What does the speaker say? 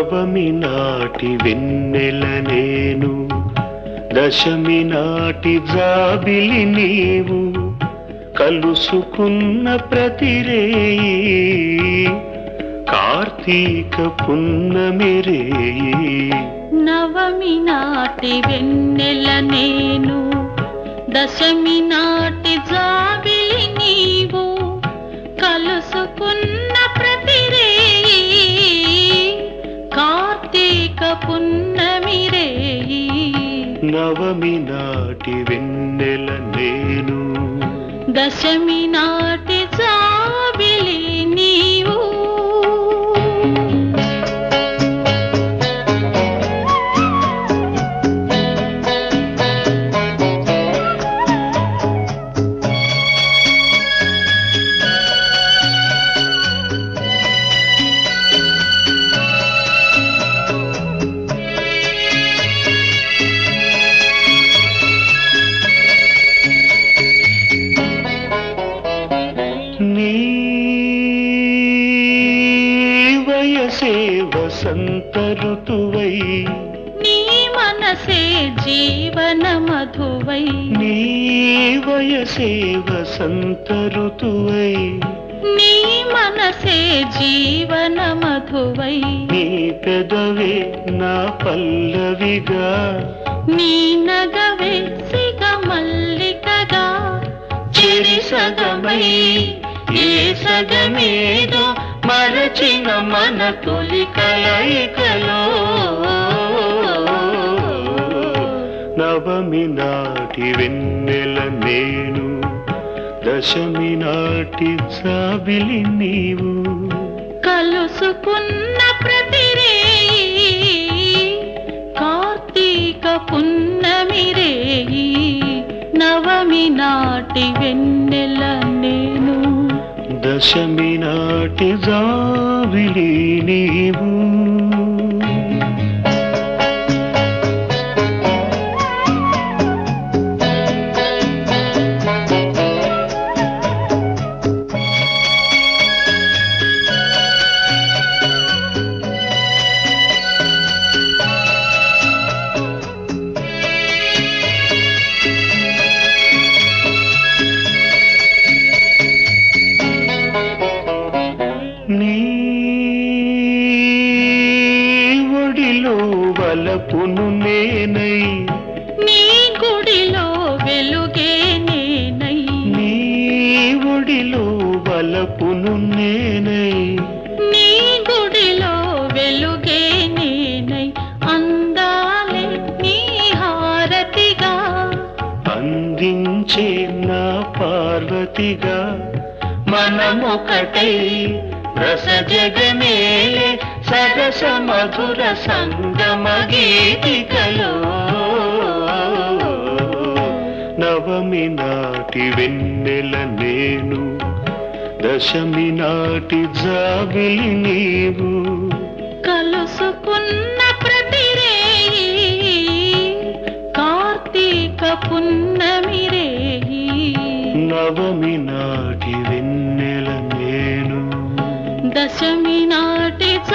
నవమి నాటి వెన్నెల నేను దశమి నాటి జాబిలి నీవు కలుసుకున్న ప్రతిరేయి కార్తీక పున్నమి రేయి నవమి నాటి వెన్నెల నేను దశమి నాటి జాబిలి నీవు కలుసుకున్న ప్రతిరేయి కార్తీక పున్నమి రేయి నవమి నాటి వెన్నెల నేను దశమి నాటి జాబిలి నీవు నీ వయసే వసంత ఋతువై నీ మనసే జీవన మధువై నీ వయసే వసంత ఋతువై నీ మనసే జీవన మధువై నీ పెదవే నా పల్లవిగా నీ నగవే సిగ మల్లికగా చెరి సగమై ఏ సగమేదో మరచిన మన తొలి కలయికలో నవమి నాటి వెన్నెల నేను దశమి నాటి జాబిలి నీవు కలుసుకున్న ప్రతిరేయి కార్తీక పున్నమి రేయి నవమి నాటి వెన్నెల నేను దశమి నాటి జాబిలి నీవు నీ ఒడిలో వలపును నేనై నీ గుడిలో వెలుగే నేనై నీ ఒడిలో వలపును నేనై నీ గుడిలో వెలుగే నేనై అందాలే నీ హారతిగా అందించే నా పార్వతిగా మనమొకటై రస జగమేలే సరస మధుర సంగమ గీతికలో నవమి నాటి వెన్నెల నేను దశమి నాటి జాబిలి నీవు కలుసుకున్న ప్రతిరేయి కార్తీక పున్నమి రేయి నవమి నాటి వెన్నెల నేను దశమి నాటి